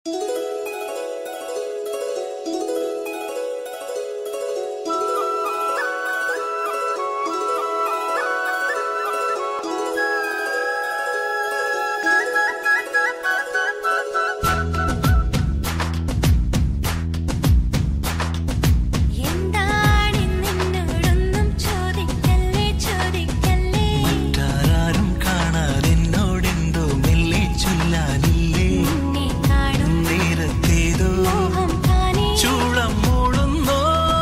എന്താണെന്നോടൊന്നും ചോദിക്കല്ലേ ചോദിക്കല്ലേ മറ്റാരും കാണാതെന്നോടെന്തോ മെല്ലെ ചൊല്ലാനില്ലേ നിന്നെ കാണും നേരത്തേതോ മോഹം താനേ ചൂളം മൂളുന്നോ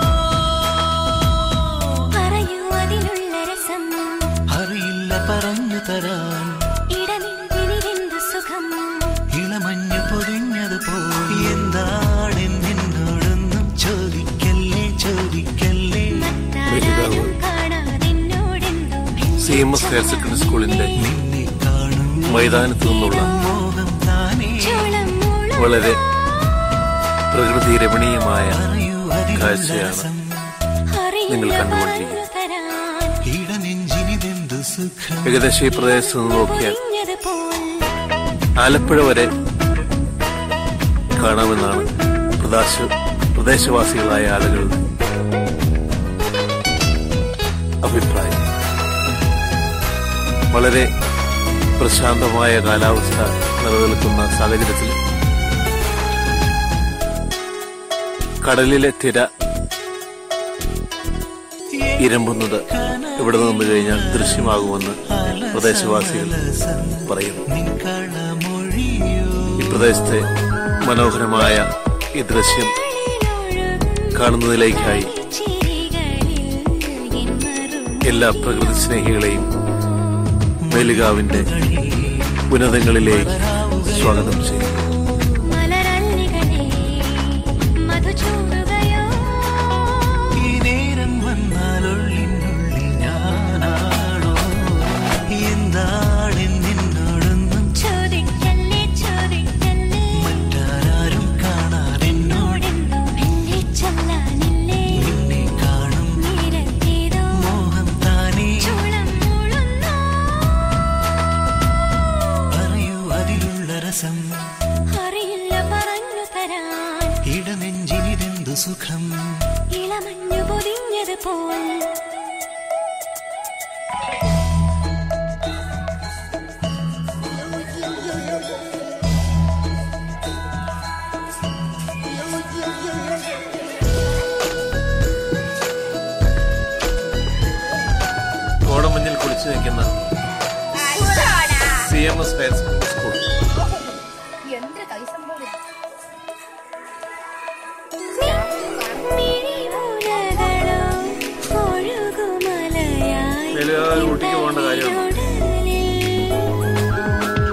പറയൂ അതിലുള്ള രസം അറിയില്ല പറഞ്ഞു തരാൻ ഇടനിന്തിനിതെന്തു സുഖം ഇളമഞ്ഞ് പൊതിഞ്ഞത് പോ എന്താണെന്നോടൊന്നും ചോദിക്കല്ലേ ചോദിക്കല്ലേ മറ്റാരും കാണാതെന്നോടെന്തോ C M S higher secondary സ്കൂളിന്റെ നിന്നെ കാണും മൈതാനത്തു നിന്നുള്ള മോഹം താനേ ചോളം മൂളും വളരെ പ്രകൃതി രമണീയമായ അറിയൂ അതിലുള്ള കാഴ്ചയാണ് രസം നിങ്ങൾ അറിയില്ല കണ്ടുകൊണ്ടിരിക്കുന്നത്. പറഞ്ഞു തരാൻ ഇടനെഞ്ചിനിതെന്തു സുഖം ഏകദേശം ഈ പ്രദേശത്ത് നിന്ന് നോക്കിയാൽ പൊതിഞ്ഞതുപോൽ ആലപ്പുഴ വരെ കാണാമെന്നാണ് പ്രദേശ പ്രദേശവാസികളായ ആളുകളുടെ അഭിപ്രായം വളരെ പ്രശാന്തമായ കാലാവസ്ഥ നിലനിൽക്കുന്ന സാഹചര്യത്തിൽ കടലിലെ തിര ഇരമ്പുന്നത് ഇവിടെ നിന്ന് കഴിഞ്ഞാൽ ദൃശ്യമാകുമെന്ന് പ്രദേശവാസികൾ പറയുന്നു നിൻകളമൊഴിയോ ഈ പ്രദേശത്തെ മനോഹരമായ ഈ ദൃശ്യം കാണുന്നതിലേക്കായി ചിരികളിൽ എൻ മറും എല്ലാ പ്രകൃതി സ്നേഹികളെയും മേലുകാവിന്റെ ഉന്നതങ്ങളിലേക്ക് സ്വാഗതം ചെയ്യും മലരല്ലികളെ മധു ചൂടുകയോ ഈ നേരം വന്നാലുള്ളിനുള്ളിൽ ഞാനാണോ എന്താണെന്നോടൊന്നും ചോദിക്കല്ലേ ചോദിക്കല്ലേ മറ്റാരും കാണാതെന്നോട് എന്നോടെന്തോ മെല്ലെ ചൊല്ലാനില്ലേ നിന്നെ കാണും നേരത്തേതോ മോഹം താനേ ചൂളം മൂളുന്നോ പറയൂ അതിലുള്ള രസം അറിയില്ല പറഞ്ഞു തരാൻ ഇടനെഞ്ചിനിതെന്തു സുഖം ഇളമഞ്ഞു പൊതിഞ്ഞതുപോൽ കോടമഞ്ഞിൽ കുളിച്ചു നിൽക്കുന്ന C M S higher secondary school എന്ത് കൈസംഭവം മിഴിമുലകളോ ഒഴുകുമലയായി മേലുകാവ് ഊട്ടിക്ക് പോകേണ്ട കാര്യമുണ്ടോ?